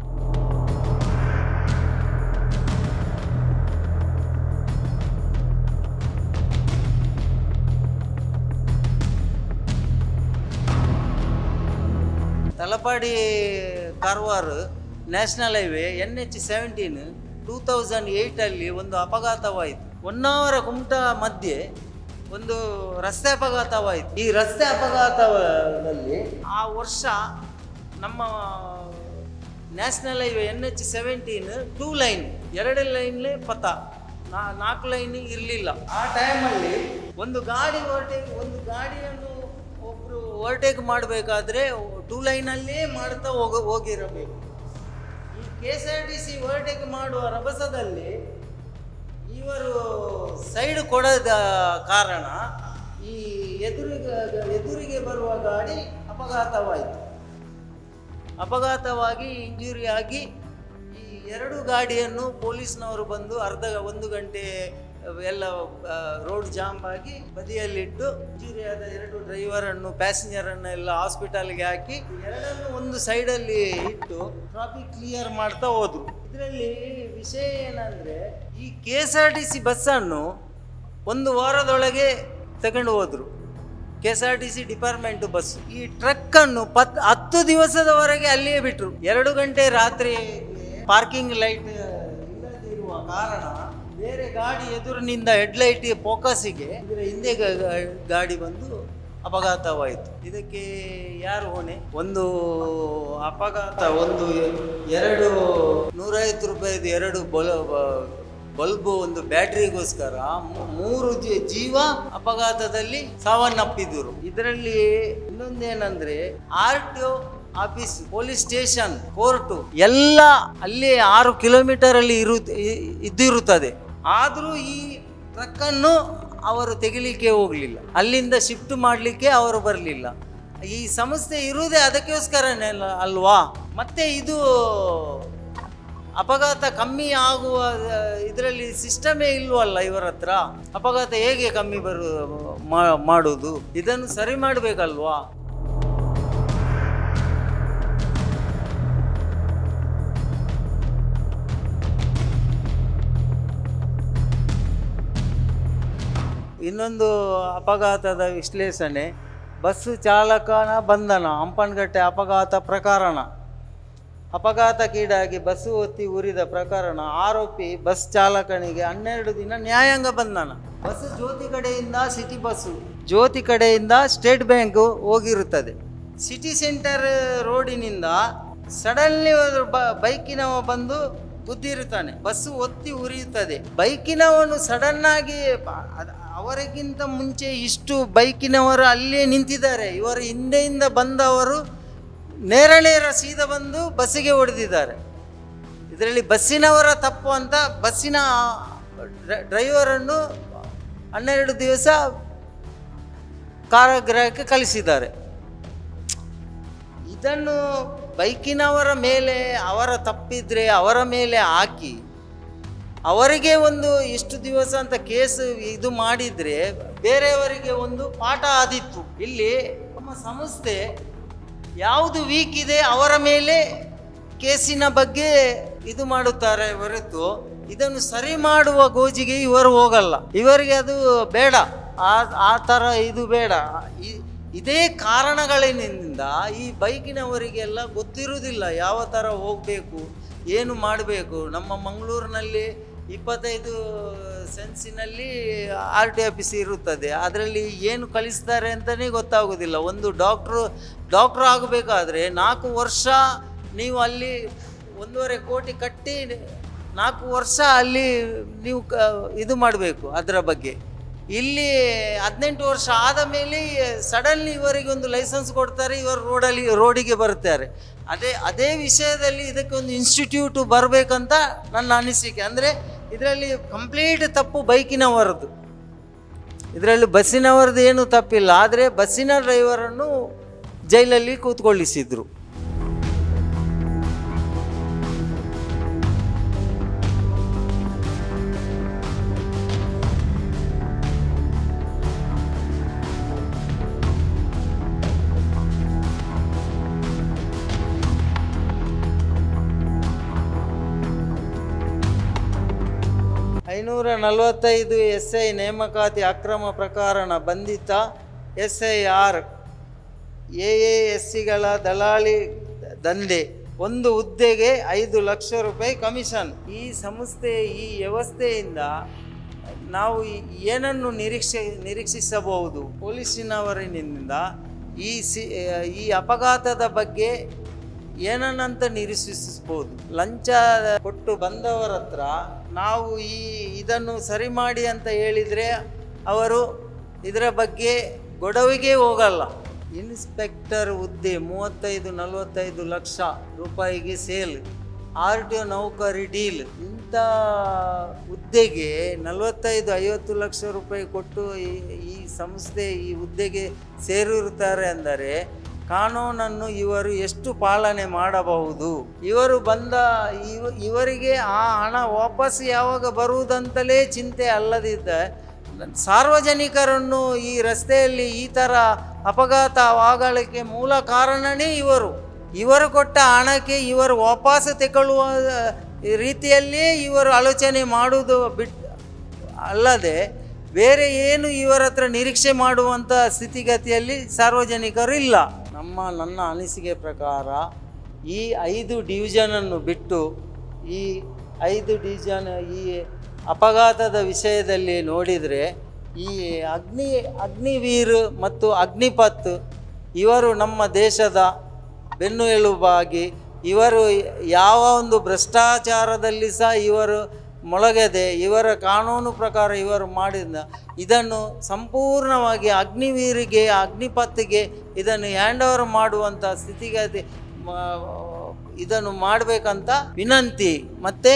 A: Talapady Karwar national highway N H seventeen two thousand ಏಯ್ಟಲ್ಲಿ ಒಂದು ಅಪಘಾತವಾಯಿತು ಹೊನ್ನಾವರ ಕುಮಟಾ ಮಧ್ಯೆ ಒಂದು ರಸ್ತೆ ಅಪಘಾತವಾಯಿತು ಈ ರಸ್ತೆ ಅಪಘಾತದಲ್ಲಿ ಆ ವರ್ಷ ನಮ್ಮ national highway N H seventeen two lane ಎರಡು ಲೈನ್ಲೇ ಪಥ ನಾ ನಾಲ್ಕು ಲೈನ್ ಇರಲಿಲ್ಲ ಆ ಟೈಮಲ್ಲಿ ಒಂದು ಗಾಡಿ ಓವರ್ಟೇಕ್ ಒಂದು ಗಾಡಿಯನ್ನು ಒಬ್ಬರು ಓವರ್ಟೇಕ್ ಮಾಡಬೇಕಾದ್ರೆ ಟೂ ಲೈನಲ್ಲೇ ಮಾಡ್ತಾ ಹೋಗ ಹೋಗಿರಬೇಕು ಈ K S R T C overtake ಮಾಡುವ ರಭಸದಲ್ಲಿ ಇವರು ಸೈಡ್ ಕೊಡದ ಕಾರಣ ಈ ಎದುರಿಗೆ ಎದುರಿಗೆ ಬರುವ ಗಾಡಿ ಅಪಘಾತವಾಯಿತು ಅಪಘಾತವಾಗಿ ಇಂಜುರಿ ಆಗಿ ಈ ಎರಡು ಗಾಡಿಯನ್ನು ಪೊಲೀಸ್ನವರು ಬಂದು ಅರ್ಧ ಒಂದು ಗಂಟೆ ಎಲ್ಲ ರೋಡ್ ಜಾಮ್ ಆಗಿ ಬದಿಯಲ್ಲಿಟ್ಟು ಇಂಜುರಿ ಆದ ಎರಡು ಡ್ರೈವರನ್ನು ಪ್ಯಾಸೆಂಜರನ್ನು ಎಲ್ಲ ಹಾಸ್ಪಿಟಲ್ಗೆ ಹಾಕಿ ಎರಡನ್ನು ಒಂದು ಸೈಡಲ್ಲಿ ಇಟ್ಟು ಟ್ರಾಫಿಕ್ ಕ್ಲಿಯರ್ ಮಾಡ್ತಾ ಹೋದ್ರು ಇದರಲ್ಲಿ ವಿಷಯ ಏನಂದ್ರೆ ಈ K S R T C ಬಸ್ಸನ್ನು ಒಂದು ವಾರದೊಳಗೆ ತಗೊಂಡು ಹೋದ್ರು K S R T C department bus ಈ ಟ್ರಕ್ ಅನ್ನು ಪತ್ ಹತ್ತು ದಿವಸದವರೆಗೆ ಅಲ್ಲಿಯೇ ಬಿಟ್ರು ಎರಡು ಗಂಟೆ ರಾತ್ರಿ ಪಾರ್ಕಿಂಗ್ ಲೈಟ್ ಇಲ್ಲದಿರುವ ಕಾರಣ ಬೇರೆ ಗಾಡಿ ಎದುರಿನಿಂದ ಹೆಡ್ಲೈಟ್ ಫೋಕಸ್ಸಿಗೆ ಇದರ ಹಿಂದೆ ಗ- ಗ- ಗಾಡಿ ಬಂದು ಅಪಘಾತವಾಯಿತು ಇದಕ್ಕೆ ಯಾರು ಹೊಣೆ ಒಂದು ಅಪಘಾತ ಒಂದು ಎರಡು ನೂರೈವತ್ತು ರೂಪಾಯಿದು ಎರಡು ಬಲ್ ಬಲ್ಬು ಒಂದು ಬ್ಯಾಟ್ರಿಗೋಸ್ಕರ ಮೂ- ಮೂರು ಜೀ- ಜೀವ ಅಪಘಾತದಲ್ಲಿ ಸಾವನ್ನಪ್ಪಿದ್ರು ಇದರಲ್ಲಿ ಇನ್ನೊಂದೇನಂದ್ರೆ R T O office police station court ಎಲ್ಲ ಅಲ್ಲಿ ಆರು ಕಿಲೋಮೀಟರ್ ಅಲ್ಲಿ ಇರು ಇ- ಇದ್ದಿರುತ್ತದೆ ಆದರೂ ಈ ಟ್ರಕ್ಕನ್ನು ಅವರು ತೆಗಿಲಿಕ್ಕೆ ಹೋಗಲಿಲ್ಲ ಅಲ್ಲಿಂದ ಶಿಫ್ಟ್ ಮಾಡಲಿಕ್ಕೆ ಅವರು ಬರಲಿಲ್ಲ ಈ ಸಂಸ್ಥೆ ಇರುವುದೇ ಅದಕ್ಕೋಸ್ಕರನೇ ಅಲ್ಲ ಅಲ್ವಾ ಮತ್ತೆ ಇದು ಅಪಘಾತ ಕಮ್ಮಿ ಆಗುವ ಇದರಲ್ಲಿ ಸಿಸ್ಟಮೇ ಇಲ್ವಲ್ಲ ಇವರ ಹತ್ರ ಅಪಘಾತ ಹೇಗೆ ಕಮ್ಮಿ ಬರು ಮಾ- ಮಾಡುವುದು ಇದನ್ನು ಸರಿ ಮಾಡಬೇಕಲ್ವಾ ಇನ್ನೊಂದು ಅಪಘಾತದ ವಿಶ್ಲೇಷಣೆ ಬಸ್ಸು ಚಾಲಕನ ಬಂಧನ ಹಂಪನಗಟ್ಟೆ ಅಪಘಾತ ಪ್ರಕರಣ ಅಪಘಾತಕ್ಕೀಡಾಗಿ ಬಸ್ಸು ಒತ್ತಿ ಉರಿದ ಪ್ರಕರಣ ಆರೋಪಿ ಬಸ್ ಚಾಲಕನಿಗೆ ಹನ್ನೆರಡು ದಿನ ನ್ಯಾಯಾಂಗ ಬಂಧನ ಬಸ್ ಜ್ಯೋತಿ ಕಡೆಯಿಂದ ಸಿಟಿ ಬಸ್ಸು ಜ್ಯೋತಿ ಕಡೆಯಿಂದ ಸ್ಟೇಟ್ ಬ್ಯಾಂಕ್ ಹೋಗಿರುತ್ತದೆ ಸಿಟಿ ಸೆಂಟರ್ ರೋಡಿನಿಂದ ಸಡನ್ಲಿ ಬೈಕಿನವ ಬಂದು ಗುದ್ದಿರುತ್ತಾನೆ ಬಸ್ಸು ಒತ್ತಿ ಉರಿಯುತ್ತದೆ ಬೈಕಿನವನು ಸಡನ್ ಆಗಿ ಬ- ಅದ್- ಅವರಿಗಿಂತ ಮುಂಚೆ ಇಷ್ಟು ಬೈಕಿನವರು ಅಲ್ಲೇ ನಿಂತಿದ್ದಾರೆ ಇವರ ಹಿಂದೆಯಿಂದ ಬಂದವರು ನೇರ ನೇರ ಸೀದಾ ಬಂದು ಬಸ್ಸಿಗೆ ಹೊಡೆದಿದ್ದಾರೆ ಇದರಲ್ಲಿ ಬಸ್ಸಿನವರ ತಪ್ಪು ಅಂತ ಬಸ್ಸಿನ ಡ್ರೈ- ಡ್ರೈವರನ್ನು ಹನ್ನೆರಡು ದಿವಸ ಕಾರಾಗೃಹಕ್ಕೆ ಕಳಿಸಿದ್ದಾರೆ ಇದನ್ನು ಬೈಕಿನವರ ಮೇಲೆ ಅವರ ತಪ್ಪಿದ್ರೆ ಅವರ ಮೇಲೆ ಹಾಕಿ ಅವರಿಗೆ ಒಂದು ಇಷ್ಟು ದಿವಸ ಅಂತ ಕೇಸ್ ಇದು ಮಾಡಿದರೆ ಬೇರೆಯವರಿಗೆ ಒಂದು ಪಾಠ ಆದಿತ್ತು ಇಲ್ಲಿ ನಮ್ಮ ಸಂಸ್ಥೆ ಯಾವುದು ವೀಕ್ ಇದೆ ಅವರ ಮೇಲೆ ಕೇಸಿನ ಬಗ್ಗೆ ಇದು ಮಾಡುತ್ತಾರೆ ಹೊರತು ಇದನ್ನು ಸರಿ ಮಾಡುವ ಗೋಜಿಗೆ ಇವರು ಹೋಗಲ್ಲ ಇವರಿಗೆ ಅದು ಬೇಡ ಆ ಆ ಥರ ಇದು ಬೇಡ ಈ- ಇದೇ ಕಾರಣಗಳಿಂದ ಈ ಬೈಕಿನವರಿಗೆಲ್ಲ ಗೊತ್ತಿರುವುದಿಲ್ಲ ಯಾವ ಥರ ಹೋಗಬೇಕು ಏನು ಮಾಡಬೇಕು ನಮ್ಮ ಮಂಗಳೂರಿನಲ್ಲಿ ಇಪ್ಪತ್ತೈದು ಸೆನ್ಸಿನಲ್ಲಿ ಆರ್ ಟಿ ಆಫೀಸ್ ಇರುತ್ತದೆ ಅದರಲ್ಲಿ ಏನು ಕಲಿಸ್ತಾರೆ ಅಂತಲೇ ಗೊತ್ತಾಗೋದಿಲ್ಲ ಒಂದು ಡಾಕ್ಟ್ರು ಡಾಕ್ಟ್ರು ಆಗಬೇಕಾದ್ರೆ ನಾಲ್ಕು ವರ್ಷ ನೀವು ಅಲ್ಲಿ ಒಂದೂವರೆ ಕೋಟಿ ಕಟ್ಟಿ ನಾಲ್ಕು ವರ್ಷ ಅಲ್ಲಿ ನೀವು ಕ ಇದು ಮಾಡಬೇಕು ಅದರ ಬಗ್ಗೆ ಇಲ್ಲಿ ಹದಿನೆಂಟು ವರ್ಷ ಆದ ಮೇಲೆ ಸಡನ್ಲಿ ಇವರಿಗೆ ಒಂದು ಲೈಸೆನ್ಸ್ ಕೊಡ್ತಾರೆ ಇವರು ರೋಡಲ್ಲಿ ರೋಡಿಗೆ ಬರ್ತಾರೆ ಅದೇ ಅದೇ ವಿಷಯದಲ್ಲಿ ಇದಕ್ಕೆ ಒಂದು ಇನ್ಸ್ಟಿಟ್ಯೂಟ್ ಬರಬೇಕಂತ ನನ್ನ ಅನಿಸಿಕೆ ಅಂದರೆ ಇದರಲ್ಲಿ ಕಂಪ್ಲೀಟ್ ತಪ್ಪು ಬೈಕಿನವರದ್ದು ಇದರಲ್ಲಿ ಬಸ್ಸಿನವರದ್ದು ಏನೂ ತಪ್ಪಿಲ್ಲ ಆದರೆ ಬಸ್ಸಿನ ಡ್ರೈವರನ್ನು ಜೈಲಲ್ಲಿ ಕೂತ್ಕೊಳ್ಳಿಸಿದ್ರು ಐನೂರ ನಲವತ್ತೈದು ಎಸ್ ಐ ನೇಮಕಾತಿ ಅಕ್ರಮ ಪ್ರಕರಣ ಬಂಧಿತ S I R A A S ಸಿಗಳ ದಲಾಳಿ ದಂಧೆ ಒಂದು ಹುದ್ದೆಗೆ ಐದು ಲಕ್ಷ ರೂಪಾಯಿ ಕಮಿಷನ್ ಈ ಸಂಸ್ಥೆ ಈ ವ್ಯವಸ್ಥೆಯಿಂದ ನಾವು ಈ- ಏನನ್ನು ನಿರೀಕ್ಷೆ ನಿರೀಕ್ಷಿಸಬಹುದು ಪೊಲೀಸಿನವರಿನಿಂದ ಈ ಸಿ ಈ ಅಪಘಾತದ ಬಗ್ಗೆ ಏನನ್ನಂತ ನಿರೀಕ್ಷಿಸಬಹುದು ಲಂಚ ಕೊಟ್ಟು ಬಂದವರ ಹತ್ರ ನಾವು ಈ ಇದನ್ನು ಸರಿ ಮಾಡಿ ಅಂತ ಹೇಳಿದರೆ ಅವರು ಇದರ ಬಗ್ಗೆ ಗೊಡವಿಗೆ ಹೋಗಲ್ಲ ಇನ್ಸ್ಪೆಕ್ಟರ್ ಹುದ್ದೆ ಮೂವತ್ತೈದು ನಲವತ್ತೈದು ಲಕ್ಷ ರೂಪಾಯಿಗೆ ಸೇಲ್ ಆರ್ ಟಿ ಒ ನೌಕರಿ ಡೀಲ್ ಇಂಥ ಹುದ್ದೆಗೆ ನಲವತ್ತೈದು ಐವತ್ತು ಲಕ್ಷ ರೂಪಾಯಿ ಕೊಟ್ಟು ಈ ಈ ಸಂಸ್ಥೆ ಈ ಹುದ್ದೆಗೆ ಸೇರಿರುತ್ತಾರೆ ಅಂದರೆ ಕಾನೂನನ್ನು ಇವರು ಎಷ್ಟು ಪಾಲನೆ ಮಾಡಬಹುದು ಇವರು ಬಂದ ಇವ ಇವರಿಗೆ ಆ ಹಣ ವಾಪಸ್ ಯಾವಾಗ ಬರುವುದಂತಲೇ ಚಿಂತೆ ಅಲ್ಲದಿದ್ದ ಸಾರ್ವಜನಿಕರನ್ನು ಈ ರಸ್ತೆಯಲ್ಲಿ ಈ ಥರ ಅಪಘಾತವಾಗಲಿಕ್ಕೆ ಮೂಲ ಕಾರಣನೇ ಇವರು ಇವರು ಕೊಟ್ಟ ಹಣಕ್ಕೆ ಇವರು ವಾಪಸ್ ತಗೊಳ್ಳುವ ರೀತಿಯಲ್ಲಿಯೇ ಇವರು ಆಲೋಚನೆ ಮಾಡುವುದು ಬಿಟ್ ಅಲ್ಲದೆ ಬೇರೆ ಏನು ಇವರ ಹತ್ರ ನಿರೀಕ್ಷೆ ಮಾಡುವಂಥ ಸ್ಥಿತಿಗತಿಯಲ್ಲಿ ಸಾರ್ವಜನಿಕರು ಇಲ್ಲ ನಮ್ಮ ನನ್ನ ಅನಿಸಿಕೆ ಪ್ರಕಾರ ಈ ಐದು ಡಿವಿಷನನ್ನು ಬಿಟ್ಟು ಈ ಐದು ಡಿವಿಷನ್ ಈ ಅಪಘಾತದ ವಿಷಯದಲ್ಲಿ ನೋಡಿದರೆ ಈ ಅಗ್ನಿ ಅಗ್ನಿವೀರ್ ಮತ್ತು ಅಗ್ನಿಪತ್ ಇವರು ನಮ್ಮ ದೇಶದ ಬೆನ್ನು ಎಲುಬಾಗಿ ಇವರು ಯಾವ ಒಂದು ಭ್ರಷ್ಟಾಚಾರದಲ್ಲಿ ಸಹ ಇವರು ಮೊಳಗದೆ ಇವರ ಕಾನೂನು ಪ್ರಕಾರ ಇವರು ಮಾಡಿದ ಇದನ್ನು ಸಂಪೂರ್ಣವಾಗಿ ಅಗ್ನಿವೀರಿಗೆ ಅಗ್ನಿಪತ್ತಿಗೆ ಇದನ್ನು ಹ್ಯಾಂಡ್ ಓವರ್ ಮಾಡುವಂಥ ಸ್ಥಿತಿಗತಿ ಮ- ಇದನ್ನು ಮಾಡಬೇಕಂತ ವಿನಂತಿ ಮತ್ತು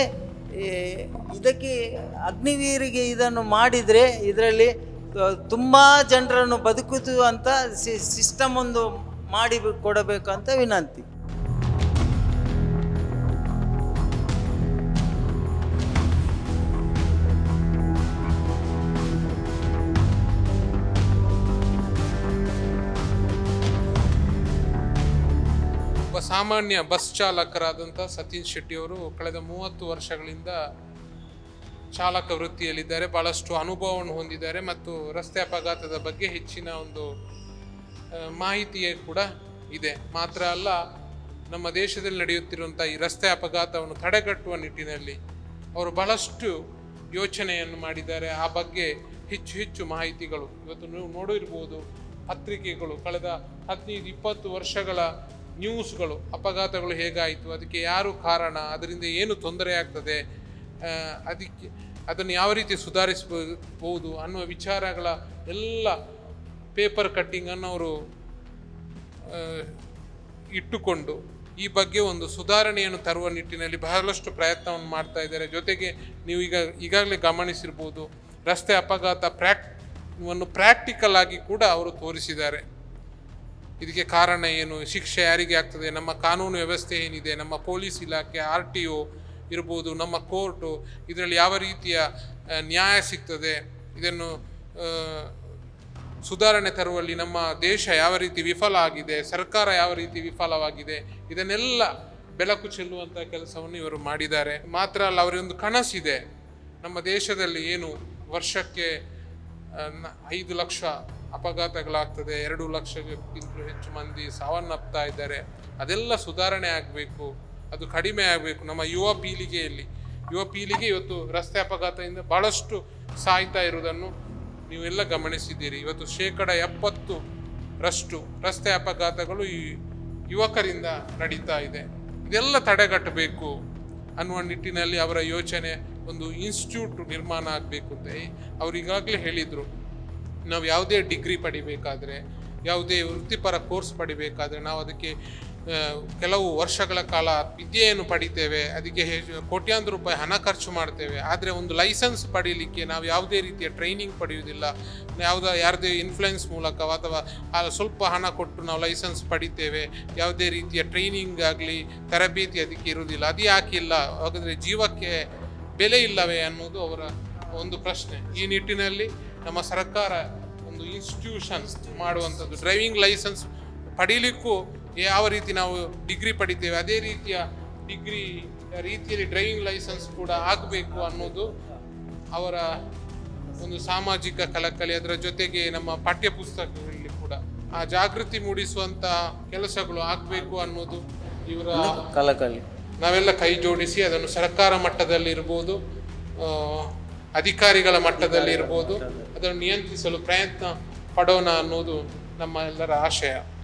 A: ಇದಕ್ಕೆ ಅಗ್ನಿವೀರಿಗೆ ಇದನ್ನು ಮಾಡಿದರೆ ಇದರಲ್ಲಿ ತುಂಬ ಜನರನ್ನು ಬದುಕುವಂಥ ಸಿಸ್ಟಮ್ ಒಂದು ಮಾಡಿ ಕೊಡಬೇಕಂತ ವಿನಂತಿ
B: ಒಬ್ಬ ಸಾಮಾನ್ಯ ಬಸ್ ಚಾಲಕರಾದಂಥ ಸತೀಶ್ ಶೆಟ್ಟಿಯವರು ಕಳೆದ ಮೂವತ್ತು ವರ್ಷಗಳಿಂದ ಚಾಲಕ ವೃತ್ತಿಯಲ್ಲಿದ್ದಾರೆ ಭಾಳಷ್ಟು ಅನುಭವವನ್ನು ಹೊಂದಿದ್ದಾರೆ ಮತ್ತು ರಸ್ತೆ ಅಪಘಾತದ ಬಗ್ಗೆ ಹೆಚ್ಚಿನ ಒಂದು ಆ, ಮಾಹಿತಿಯೇ ಕೂಡ ಇದೆ ಮಾತ್ರ ಅಲ್ಲ ನಮ್ಮ ದೇಶದಲ್ಲಿ ನಡೆಯುತ್ತಿರುವಂಥ ಈ ರಸ್ತೆ ಅಪಘಾತವನ್ನು ತಡೆಗಟ್ಟುವ ನಿಟ್ಟಿನಲ್ಲಿ ಅವರು ಬಹಳಷ್ಟು ಯೋಚನೆಯನ್ನು ಮಾಡಿದ್ದಾರೆ ಆ ಬಗ್ಗೆ ಹೆಚ್ಚು ಹೆಚ್ಚು ಮಾಹಿತಿಗಳು ಇವತ್ತು ನೀವು ನೋಡಿರ್ಬೋದು ಪತ್ರಿಕೆಗಳು ಕಳೆದ ಹದಿನೈದು ಇಪ್ಪತ್ತು ವರ್ಷಗಳ ನ್ಯೂಸ್ಗಳು ಅಪಘಾತಗಳು ಹೇಗಾಯಿತು ಅದಕ್ಕೆ ಯಾರು ಕಾರಣ ಅದರಿಂದ ಏನು ತೊಂದರೆ ಆಗ್ತದೆ ಆ, ಅದಕ್ಕೆ ಅದನ್ನು ಯಾವ ರೀತಿ ಸುಧಾರಿಸಬಹುದು ಅನ್ನುವ ವಿಚಾರಗಳ ಎಲ್ಲ ಪೇಪರ್ ಕಟ್ಟಿಂಗನ್ನು ಅವರು ಆ, ಇಟ್ಟುಕೊಂಡು ಈ ಬಗ್ಗೆ ಒಂದು ಸುಧಾರಣೆಯನ್ನು ತರುವ ನಿಟ್ಟಿನಲ್ಲಿ ಬಹಳಷ್ಟು ಪ್ರಯತ್ನವನ್ನು ಮಾಡ್ತಾ ಇದ್ದಾರೆ ಜೊತೆಗೆ ನೀವು ಈಗ ಈಗಾಗಲೇ ಗಮನಿಸಿರ್ಬೋದು ರಸ್ತೆ ಅಪಘಾತ ಪ್ರಾಕ್ ವನ್ನು ಪ್ರಾಕ್ಟಿಕಲ್ ಆಗಿ ಕೂಡ ಅವರು ತೋರಿಸಿದ್ದಾರೆ ಇದಕ್ಕೆ ಕಾರಣ ಏನು ಶಿಕ್ಷೆ ಯಾರಿಗೆ ಆಗ್ತದೆ ನಮ್ಮ ಕಾನೂನು ವ್ಯವಸ್ಥೆ ಏನಿದೆ ನಮ್ಮ ಪೊಲೀಸ್ ಇಲಾಖೆ ಆರ್ ಟಿ ಒ ಇರ್ಬೋದು ನಮ್ಮ ಕೋರ್ಟು ಇದರಲ್ಲಿ ಯಾವ ರೀತಿಯ ಆ, ನ್ಯಾಯ ಸಿಗ್ತದೆ ಇದನ್ನು ಆ, ಸುಧಾರಣೆ ತರುವಲ್ಲಿ ನಮ್ಮ ದೇಶ ಯಾವ ರೀತಿ ವಿಫಲ ಆಗಿದೆ ಸರ್ಕಾರ ಯಾವ ರೀತಿ ವಿಫಲವಾಗಿದೆ ಇದನ್ನೆಲ್ಲ ಬೆಳಕು ಚೆಲ್ಲುವಂಥ ಕೆಲಸವನ್ನು ಇವರು ಮಾಡಿದ್ದಾರೆ ಮಾತ್ರ ಅಲ್ಲ ಅವರೊಂದು ಕನಸಿದೆ ನಮ್ಮ ದೇಶದಲ್ಲಿ ಏನು ವರ್ಷಕ್ಕೆ ಆ, ನ- ಐದು ಲಕ್ಷ ಅಪಘಾತಗಳಾಗ್ತದೆ ಎರಡು ಲಕ್ಷಕ್ಕಿಂತಲೂ ಹೆಚ್ಚು ಮಂದಿ ಸಾವನ್ನಪ್ತಾ ಇದ್ದಾರೆ ಅದೆಲ್ಲ ಸುಧಾರಣೆ ಆಗಬೇಕು ಅದು ಕಡಿಮೆ ಆಗಬೇಕು ನಮ್ಮ ಯುವ ಪೀಳಿಗೆಯಲ್ಲಿ ಯುವ ಪೀಳಿಗೆ ಇವತ್ತು ರಸ್ತೆ ಅಪಘಾತದಿಂದ ಬಹಳಷ್ಟು ಸಾಯ್ತಾ ಇರುವುದನ್ನು ನೀವೆಲ್ಲ ಗಮನಿಸಿದ್ದೀರಿ ಇವತ್ತು ಶೇಕಡ ಎಪ್ಪತ್ತು ರಷ್ಟು ರಸ್ತೆ ಅಪಘಾತಗಳು ಈ ಯುವಕರಿಂದ ನಡೀತಾ ಇದೆ ಇದೆಲ್ಲ ತಡೆಗಟ್ಟಬೇಕು ಅನ್ನುವ ನಿಟ್ಟಿನಲ್ಲಿ ಅವರ ಯೋಚನೆ ಒಂದು ಇನ್ಸ್ಟಿಟ್ಯೂಟ್ ನಿರ್ಮಾಣ ಆಗಬೇಕು ಅಂತ ಅವ್ರು ಈಗಾಗಲೇ ಹೇಳಿದರು ನಾವು ಯಾವುದೇ ಡಿಗ್ರಿ ಪಡಿಬೇಕಾದ್ರೆ ಯಾವುದೇ ವೃತ್ತಿಪರ ಕೋರ್ಸ್ ಪಡಿಬೇಕಾದ್ರೆ ನಾವು ಅದಕ್ಕೆ ಆ, ಕೆಲವು ವರ್ಷಗಳ ಕಾಲ ವಿದ್ಯೆಯನ್ನು ಪಡಿತೇವೆ ಅದಕ್ಕೆ ಹೆ- ಕೋಟ್ಯಾಂತರ ರೂಪಾಯಿ ಹಣ ಖರ್ಚು ಮಾಡ್ತೇವೆ ಆದರೆ ಒಂದು ಲೈಸೆನ್ಸ್ ಪಡೀಲಿಕ್ಕೆ ನಾವು ಯಾವುದೇ ರೀತಿಯ ಟ್ರೈನಿಂಗ್ ಪಡೆಯುವುದಿಲ್ಲ ಯಾವುದ ಯಾರದೇ ಇನ್ಫ್ಲುಯೆನ್ಸ್ ಮೂಲಕ ಅಥವಾ ಆ ಸ್ವಲ್ಪ ಹಣ ಕೊಟ್ಟು ನಾವು ಲೈಸೆನ್ಸ್ ಪಡಿತೇವೆ ಯಾವುದೇ ರೀತಿಯ ಟ್ರೈನಿಂಗ್ ಆಗಲಿ ತರಬೇತಿ ಅದಕ್ಕೆ ಇರುವುದಿಲ್ಲ ಅದು ಯಾಕಿಲ್ಲ ಹಾಗಾದರೆ ಜೀವಕ್ಕೆ ಬೆಲೆ ಇಲ್ಲವೇ ಅನ್ನೋದು ಅವರ ಒಂದು ಪ್ರಶ್ನೆ ಈ ನಿಟ್ಟಿನಲ್ಲಿ ನಮ್ಮ ಸರ್ಕಾರ ಒಂದು ಇನ್ಸ್ಟಿಟ್ಯೂಷನ್ ಮಾಡುವಂಥದ್ದು ಡ್ರೈವಿಂಗ್ ಲೈಸೆನ್ಸ್ ಪಡೀಲಿಕ್ಕೂ ಯಾವ ರೀತಿ ನಾವು ಡಿಗ್ರಿ ಪಡಿತೇವೆ ಅದೇ ರೀತಿಯ ಡಿಗ್ರಿ ರೀತಿಯಲ್ಲಿ ಡ್ರೈವಿಂಗ್ ಲೈಸೆನ್ಸ್ ಕೂಡ ಆಗಬೇಕು ಅನ್ನೋದು ಅವರ ಒಂದು ಸಾಮಾಜಿಕ ಕಳಕಳಿ ಅದರ ಜೊತೆಗೆ ನಮ್ಮ ಪಠ್ಯ ಪುಸ್ತಕಗಳಲ್ಲಿ ಕೂಡ ಆ ಜಾಗೃತಿ ಮೂಡಿಸುವಂಥ ಕೆಲಸಗಳು ಆಗಬೇಕು ಅನ್ನೋದು ಇವರ
A: ಕಲಕಲಿ
B: ನಾವೆಲ್ಲ ಕೈ ಜೋಡಿಸಿ ಅದನ್ನು ಸರ್ಕಾರ ಮಟ್ಟದಲ್ಲಿ ಇರ್ಬೋದು ಆ, ಅಧಿಕಾರಿಗಳ ಮಟ್ಟದಲ್ಲಿ ಇರ್ಬೋದು ಅದನ್ನು ನಿಯಂತ್ರಿಸಲು ಪ್ರಯತ್ನ ಪಡೋಣ ಅನ್ನೋದು ನಮ್ಮ ಎಲ್ಲರ ಆಶಯ